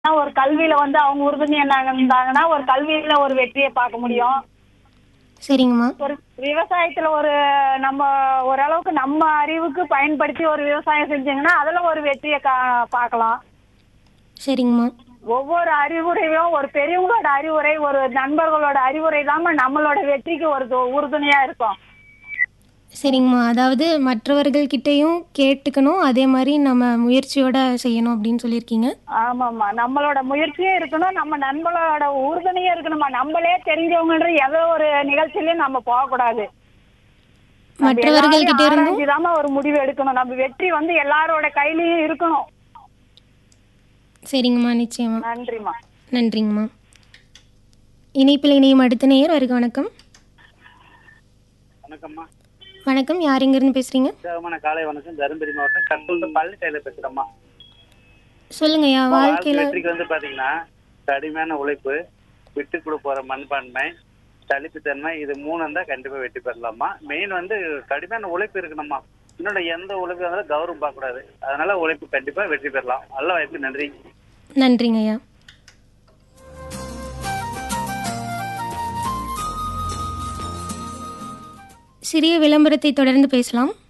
ஒரு கல்வியில வந்து அவங்க உறுதுணையா இருந்தாங்கன்னா ஒரு கல்வியில ஒரு வெற்றியை பார்க்க முடியும் சரிங்கம்மா ஒரு விவசாயத்துல ஒரு நம்ம ஓரளவுக்கு நம்ம அறிவுக்கு பயன்படுத்தி ஒரு விவசாயம் செஞ்சீங்கன்னா அதுல ஒரு வெற்றியை கா பார்க்கலாம் சரிங்கம்மா ஒவ்வொரு அறிவுரையும் ஒரு பெரியவங்களோட அறிவுரை ஒரு நண்பர்களோட அறிவுரை தாம நம்மளோட வெற்றிக்கு ஒரு து- உறுதுணையா இருக்கும் சரிங்கம்மா அதாவது மற்றவர்கள்கிட்டயும் கேட்டுக்கணும் அதே மாதிரி நம்ம முயற்சியோட செய்யணும் அப்படின்னு சொல்லியிருக்கீங்க ஆமாம்மா நம்மளோட முயற்சியும் இருக்கணும் நம்ம நண்பர்களோட உறுதுணையும் இருக்கணுமா நம்மளே தெரிஞ்சவங்கன்ற எதோ ஒரு நிகழ்ச்சியிலயும் நம்ம போகக்கூடாது மற்றவர்கள்கிட்ட இருந்தும் இதாம ஒரு முடிவு எடுக்கணும் நம்ம வெற்றி வந்து எல்லாரோட கையிலயும் இருக்கணும் சரிங்கம்மா நிச்சயமா நன்றிம்மா நன்றிங்கம்மா இணைப்பில் இணையும் அடுத்த நேயர் வருக வணக்கம் வணக்கம்மா வணக்கம் யார் இங்கிருந்து பேசுறீங்க உற்சாகமான காலை வணக்கம் தருமபுரி மாவட்டம் கட்டூர் பள்ளி டைலர் பேசுறோம்மா சொல்லுங்கய்யா வாழ்க்கை வாழ்க்கையில வெற்றிக்கு வந்து பாத்தீங்கன்னா கடுமையான உழைப்பு விட்டு கொடு போற மண்பான்மை சலிப்புத்தன்மை இது மூணு இருந்தா கண்டிப்பா வெற்றி பெறலாமா மெயின் வந்து கடுமையான உழைப்பு இருக்கணுமா இன்னொன்று எந்த உழைப்பு இருந்தாலும் கௌரவம் பார்க்க கூடாது அதனால உழைப்பு கண்டிப்பா வெற்றி பெறலாம் நல்ல வாய்ப்பு நன்றி நன்றிங்கய்யா சிறிய விளம்பரத்தை தொடர்ந்து பேசலாம்